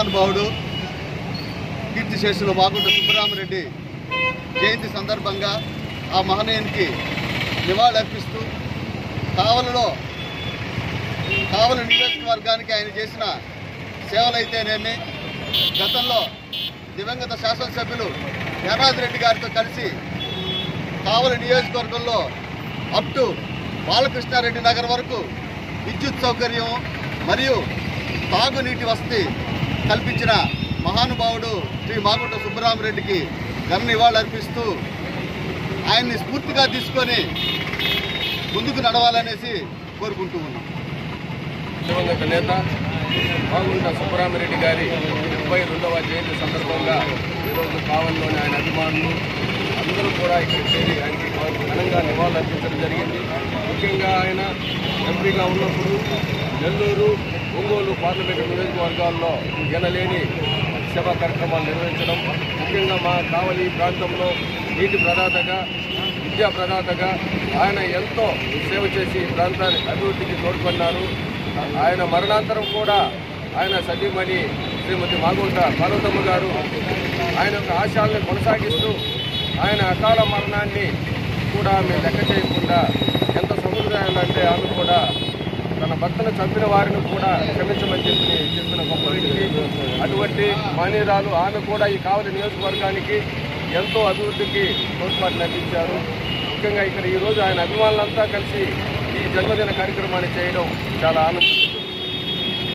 మహానుభావుడు కీర్తిశేషులు మాగుంట సుబ్బరామరెడ్డి జయంతి సందర్భంగా ఆ మహనీయునికి నివాళులర్పిస్తూ కావలలో కావలి నియోజకవర్గానికి ఆయన చేసిన సేవలైతేనేమి గతంలో దివంగత శాసనసభ్యులు యానాది రెడ్డి గారితో కలిసి కావలి నియోజకవర్గంలో అప్ టు బాలకృష్ణారెడ్డి నగర్ వరకు విద్యుత్ సౌకర్యం మరియు తాగునీటి వసతి కల్పించిన మహానుభావుడు శ్రీ మాగుంట సుబ్బరామరెడ్డికి ఘన నివాళులర్పిస్తూ ఆయన్ని స్ఫూర్తిగా తీసుకొని ముందుకు నడవాలనేసి కోరుకుంటూ ఉన్నాం దివంగత నేత మాగుంట సుబ్బరామిరెడ్డి గారి డెబ్బై రెండవ జయంతి సందర్భంగా ఈరోజు కావలిలోని ఆయన అభిమానులు అందరూ కూడా ఇక్కడ చేరి ఆయనకి ఘనంగా నివాళులర్పించడం జరిగింది ముఖ్యంగా ఆయన ఎంపీగా ఉన్నప్పుడు నెల్లూరు ఒంగోలు పార్లమెంటు నియోజకవర్గాల్లో ఎనలేని సేవా కార్యక్రమాలు నిర్వహించడం ముఖ్యంగా మా కావలి ప్రాంతంలో నీటి ప్రదాతగా విద్యా ప్రదాతగా ఆయన ఎంతో సేవ చేసి ఈ ప్రాంతాన్ని అభివృద్ధికి తోడ్పడినారు ఆయన మరణాంతరం కూడా ఆయన సతీమణి శ్రీమతి మాగుంట పార్వతమ్మ గారు ఆయన యొక్క ఆశయాలను కొనసాగిస్తూ ఆయన అకాల మరణాన్ని కూడా ఆమె లెక్క చేయకుండా ఎంత సముదాయాలంటే ఆమె కూడా తన భర్తను చంపిన వారిని కూడా క్షమించమని చెప్పి చెప్పిన గొప్ప వ్యక్తి అటువంటి మానేరాలు ఆమె కూడా ఈ కావలి నియోజకవర్గానికి ఎంతో అభివృద్ధికి తోడ్పాటు అందించారు ముఖ్యంగా ఇక్కడ ఈరోజు ఆయన అభిమానులంతా కలిసి ఈ జన్మదిన కార్యక్రమాన్ని చేయడం చాలా ఆనందం